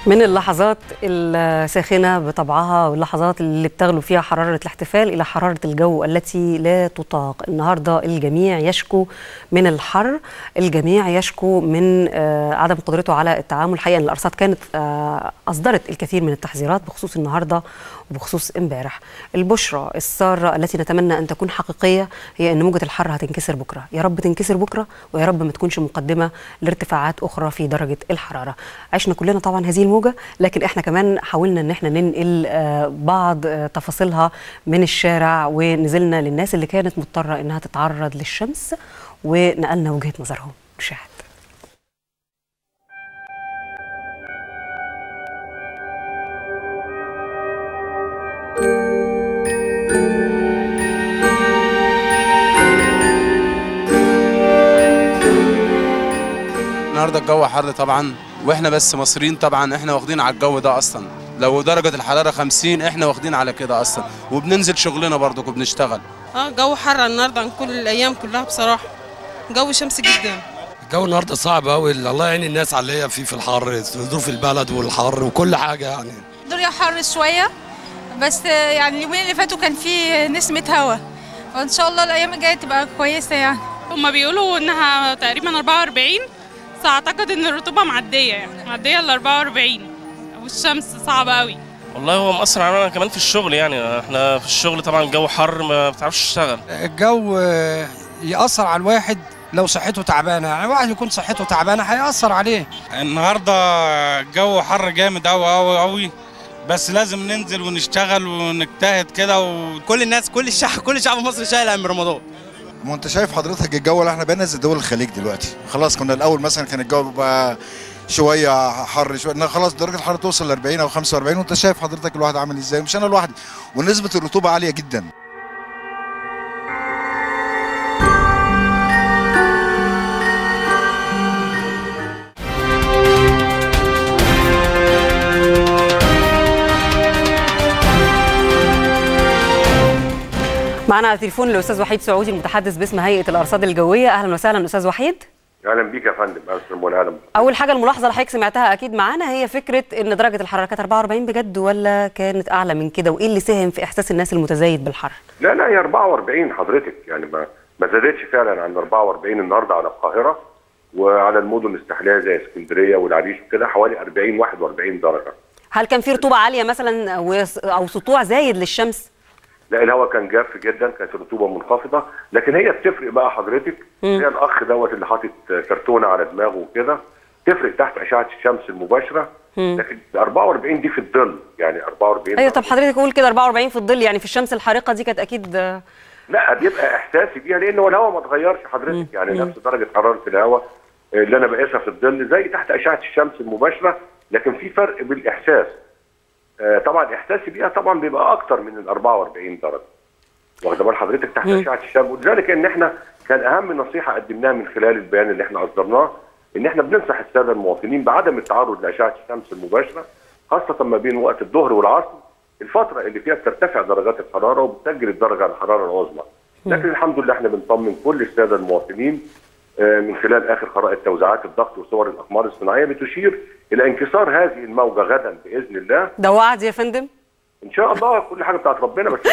من اللحظات الساخنة بطبعها واللحظات اللي بتغلو فيها حرارة الاحتفال إلى حرارة الجو التي لا تطاق النهاردة الجميع يشكو من الحر الجميع يشكو من آه، عدم قدرته على التعامل الحقيقة أن الأرصاد كانت آه، أصدرت الكثير من التحذيرات بخصوص النهاردة وبخصوص امبارح البشرى السارة التي نتمنى أن تكون حقيقية هي أن موجة الحر هتنكسر بكرة يا رب تنكسر بكرة ويا رب ما تكونش مقدمة لارتفاعات أخرى في درجة الحرارة عشنا كلنا طبعا هذه الموجة لكن احنا كمان حاولنا ان احنا ننقل آه، بعض آه، تفاصيلها من الشارع ونزلنا للناس اللي كانت مضطرة انها تتعرض للشمس ونقلنا وجهة نظرهم نشاهد النهارده الجو حر طبعا واحنا بس مصريين طبعا احنا واخدين على الجو ده اصلا لو درجة الحرارة 50 احنا واخدين على كده اصلا وبننزل شغلنا برضك وبنشتغل اه جو حر النهارده عن كل الايام كلها بصراحه جو شمس جدا الجو النهارده صعب قوي الله يعين الناس على اللي هي فيه في الحر ظروف البلد والحر وكل حاجه يعني الدنيا حر شوية بس يعني اليومين اللي فاتوا كان في نسمة هوا وإن شاء الله الأيام الجاية تبقى كويسة يعني هما بيقولوا انها تقريبا 44 فاعتقد ان الرطوبه معديه يعني معديه ال 44 والشمس صعبه قوي والله هو مأثر علينا كمان في الشغل يعني احنا في الشغل طبعا الجو حر ما بتعرفش تشتغل الجو آه، يأثر على الواحد لو صحته تعبانه يعني واحد يكون صحته تعبانه هيأثر عليه النهارده الجو حر جامد قوي قوي قوي بس لازم ننزل ونشتغل ونجتهد كده و... كل الناس كل الشعب كل شعب مصر شايل هم رمضان ما انت شايف حضرتك الجو اللي احنا بقينا زي دول الخليج دلوقتي خلاص كنا الاول مثلا كان الجو بيبقى شويه حر شويه إنها خلاص درجه الحراره توصل ل 40 او 45 وانت شايف حضرتك الواحد عامل ازاي مش انا لوحدي ونسبه الرطوبه عاليه جدا معنا على التليفون الاستاذ وحيد سعودي المتحدث باسم هيئه الارصاد الجويه اهلا وسهلا استاذ وحيد اهلا بيك يا فندم اهلا وسهلا اول حاجه الملاحظه اللي حضرتك سمعتها اكيد معانا هي فكره ان درجه الحراره كانت 44 بجد ولا كانت اعلى من كده وايه اللي ساهم في احساس الناس المتزايد بالحر لا لا هي 44 حضرتك يعني ما ما زادتش فعلا عن 44 النهارده على القاهره وعلى المدن الساحليه زي اسكندريه والعريش وكده حوالي 40 41 درجه هل كان في رطوبه عاليه مثلا وس- او سطوع زايد للشمس لا الهواء كان جاف جدا كانت الرطوبه منخفضه لكن هي بتفرق بقى حضرتك هي الاخ دوت اللي حاطط كرتونه على دماغه وكده تفرق تحت اشعه الشمس المباشره لكن 44 دي في الظل يعني 44 ايوه طب حضرتك قول كده 44 في الظل يعني في الشمس الحارقه دي كانت اكيد آه، لا بيبقى احساسي بيها لان هو الهواء ما اتغيرش حضرتك يعني نفس درجه حراره الهواء اللي انا بقيسها في الظل زي تحت اشعه الشمس المباشره لكن في فرق بالاحساس آه، طبعا احساسي بيها طبعا بيبقى اكتر من ال 44 درجه واخده بال حضرتك تحت اشعه الشمس ولذلك ان احنا كان اهم نصيحه قدمناها من خلال البيان اللي احنا اصدرناه ان احنا بننصح الساده المواطنين بعدم التعرض لاشعه الشمس المباشره خاصه ما بين وقت الظهر والعصر الفتره اللي فيها بترتفع درجات الحراره وبتسجل الدرجه الحراره العظمى لكن الحمد لله احنا بنطمن كل الساده المواطنين آه، من خلال اخر خرائط توزيعات الضغط وصور الاقمار الصناعيه بتشير الى انكسار هذه الموجه غدا باذن الله ده وعد يا فندم ان شاء الله كل حاجه بتاعت ربنا بس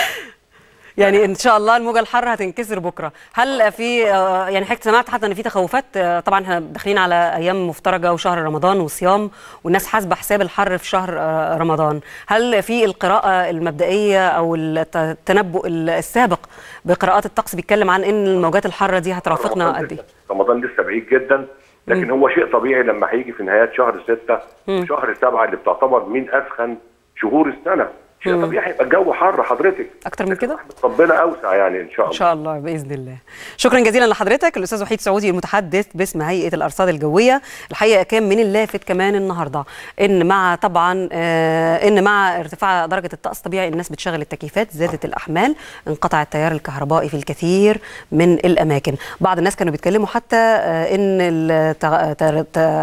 يعني ان شاء الله الموجه الحاره هتنكسر بكره هل في آه، يعني حضرتك سمعت حتى ان في تخوفات آه، طبعا احنا داخلين على ايام مفترجه وشهر رمضان وصيام والناس حاسبه حساب الحر في شهر آه، رمضان هل في القراءه المبدئيه او الت- التنبؤ السابق بقراءات الطقس بيتكلم عن ان الموجات الحاره دي هترافقنا قد ايه رمضان لسه بعيد جدا لكن هو شيء طبيعي لما هيجي في نهايات شهر ستة وشهر سبعة اللي بتعتبر من أسخن شهور السنة شيء طبيعي هيبقى الجو حر حضرتك اكتر من كده ربنا أوسع يعني إن شاء ان الله شاء الله باذن الله شكرا جزيلا لحضرتك الاستاذ وحيد سعودي المتحدث باسم هيئه الارصاد الجويه الحقيقه كان من اللافت كمان النهارده ان مع طبعا آه ان مع ارتفاع درجه الطقس طبيعي الناس بتشغل التكييفات زادت الاحمال انقطع التيار الكهربائي في الكثير من الاماكن بعض الناس كانوا بيتكلموا حتى آه ان التغ- تر-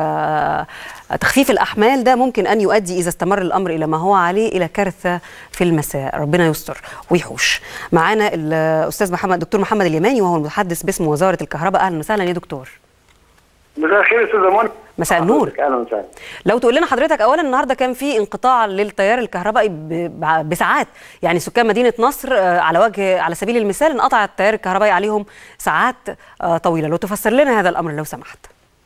ت- تخفيف الاحمال ده ممكن ان يؤدي اذا استمر الامر الى ما هو عليه الى كارثه في المساء ربنا يستر ويحوش معانا الاستاذ محمد دكتور محمد اليماني وهو المتحدث باسم وزاره الكهرباء اهلا وسهلا يا دكتور مساء الخير يا استاذ منى مساء النور اهلا وسهلا لو تقول لنا حضرتك اولا النهارده كان في انقطاع للتيار الكهربائي ب- ب- بساعات يعني سكان مدينه نصر آه، على وجه على سبيل المثال انقطع التيار الكهربائي عليهم ساعات آه، طويله لو تفسر لنا هذا الامر لو سمحت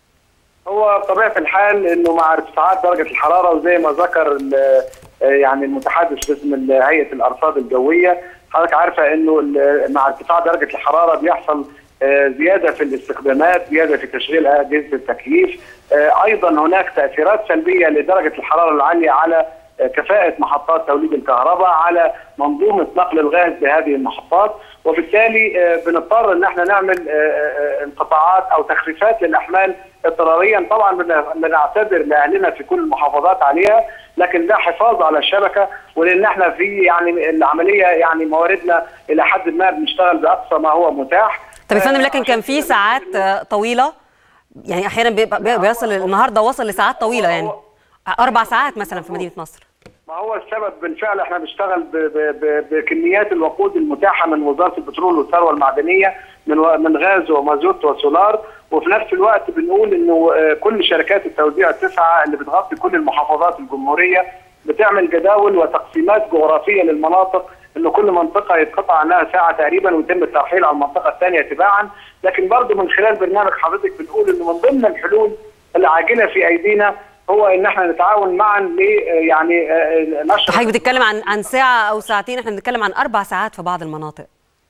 هو بطبيعه الحال انه مع ارتفاعات درجه الحراره وزي ما ذكر ال- يعني المتحدث باسم ال- هيئه الارصاد الجويه حضرتك عارفه انه ال- مع ارتفاع درجه الحراره بيحصل آه، زياده في الاستخدامات زياده في تشغيل اجهزه التكييف آه، ايضا هناك تاثيرات سلبيه لدرجه الحراره العاليه على آه، كفاءه محطات توليد الكهرباء على منظومه نقل الغاز بهذه المحطات وبالتالي آه، بنضطر ان احنا نعمل آه، آه، انقطاعات او تخفيفات للاحمال اضطراريا طبعا بن- بنعتذر لاهلنا في كل المحافظات عليها لكن ده حفاظ على الشبكه ولان احنا في يعني العمليه يعني مواردنا الى حد ما بنشتغل باقصى ما هو متاح طب يا فندم لكن كان في ساعات آه، طويله يعني احيانا بيبقى- بي- بيصل النهارده وصل لساعات طويله يعني اربع ساعات مثلا في مدينه نصر ما هو السبب بالفعل احنا بنشتغل ب- ب- ب- بكميات الوقود المتاحه من وزاره البترول والثروه المعدنيه من و- من غاز ومازوت وسولار وفي نفس الوقت بنقول انه آه، كل شركات التوزيع التسعه اللي بتغطي كل المحافظات الجمهوريه بتعمل جداول وتقسيمات جغرافيه للمناطق انه كل منطقه يتقطع عنها ساعه تقريبا ويتم الترحيل على المنطقه الثانيه تباعا لكن برضه من خلال برنامج حضرتك بنقول انه من ضمن الحلول العاجله في ايدينا هو ان احنا نتعاون معا ل يعني آه، نشر حضرتك بتتكلم عن عن ساعه او ساعتين احنا بنتكلم عن اربع ساعات في بعض المناطق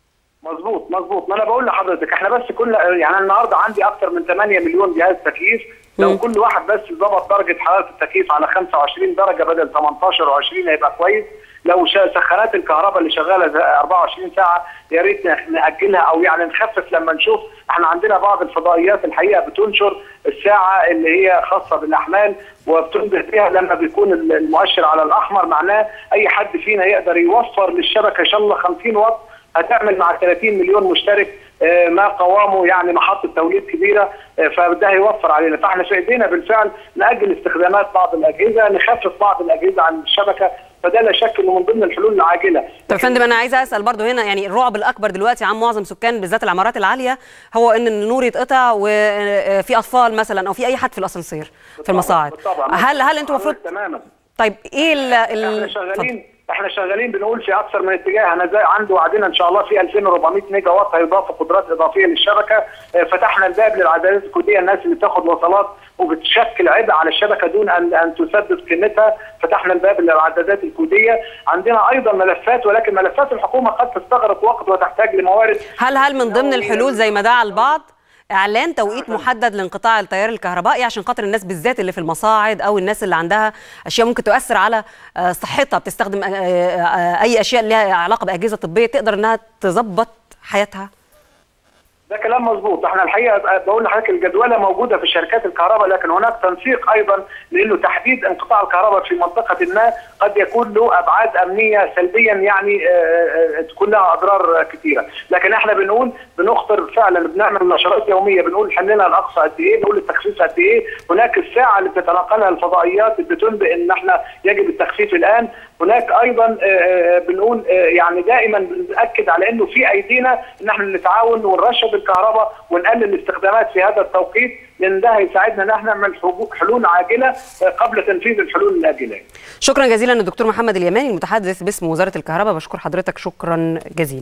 مظبوط مظبوط ما انا بقول لحضرتك احنا بس كل يعني أنا النهارده عندي اكثر من 8 مليون جهاز تكييف لو كل واحد بس ظبط درجه حراره التكييف على 25 درجه بدل 18 و20 هيبقى كويس لو شا- سخانات الكهرباء اللي شغاله زي 24 ساعه يا ريت نخ- ناجلها او يعني نخفف لما نشوف احنا عندنا بعض الفضائيات الحقيقه بتنشر الساعه اللي هي خاصه بالاحمال وبتنبه فيها لما بيكون ال- المؤشر على الاحمر معناه اي حد فينا يقدر يوفر للشبكه ان شاء الله 50 واط هتعمل مع 30 مليون مشترك آه، ما قوامه يعني محطه توليد كبيره آه، فده هيوفر علينا فاحنا في ايدينا بالفعل ناجل استخدامات بعض الاجهزه نخفف بعض الاجهزه عن الشبكه فده لا شك انه من ضمن الحلول العاجله طب يا فندم انا عايزه اسال برضو هنا يعني الرعب الاكبر دلوقتي عن معظم سكان بالذات العمارات العاليه هو ان النور يتقطع وفي اطفال مثلا او في اي حد في الاسانسير في المصاعد بالطبع. هل هل انتم المفروض تماما طيب ايه ال ال- احنا شغالين احنا شغالين بنقول في اكثر من اتجاه انا زي عنده وعدنا ان شاء الله في 2400 ميجا وات هيضافوا قدرات اضافيه للشبكه اه، فتحنا الباب للعدادات الكوديه الناس اللي بتاخد وصلات وبتشكل عبء على الشبكه دون ان ان تسدد قيمتها فتحنا الباب للعدادات الكوديه عندنا ايضا ملفات ولكن ملفات الحكومه قد تستغرق وقت وتحتاج لموارد هل هل من ضمن الحلول زي ما دعا البعض اعلان توقيت محدد لانقطاع التيار الكهربائي عشان خاطر الناس بالذات اللي في المصاعد او الناس اللي عندها اشياء ممكن تؤثر على آه، صحتها بتستخدم آه، آه، اي اشياء لها علاقه باجهزه طبيه تقدر انها تظبط حياتها ده كلام مظبوط احنا الحقيقه بقول لحضرتك الجدوله موجوده في شركات الكهرباء لكن هناك تنسيق ايضا لانه تحديد انقطاع الكهرباء في منطقه ما قد يكون له ابعاد امنيه سلبيا يعني آه، آه، تكون لها اضرار كثيره لكن احنا بنقول بنخطر فعلا بنعمل نشرات يوميه بنقول حلنا الاقصى قد ايه بنقول التخفيف قد ايه هناك الساعه اللي بتتناقلها الفضائيات اللي بتنبئ ان احنا يجب التخفيف الان هناك ايضا آه، آه، بنقول آه، يعني دائما بنأكد على انه في ايدينا ان احنا نتعاون ونرشد الكهرباء ونقلل الاستخدامات في هذا التوقيت لان ده هيساعدنا ان احنا نعمل حبو- حلول عاجله آه، قبل تنفيذ الحلول الاجله شكرا جزيلا للدكتور محمد اليماني المتحدث باسم وزاره الكهرباء بشكر حضرتك شكرا جزيلا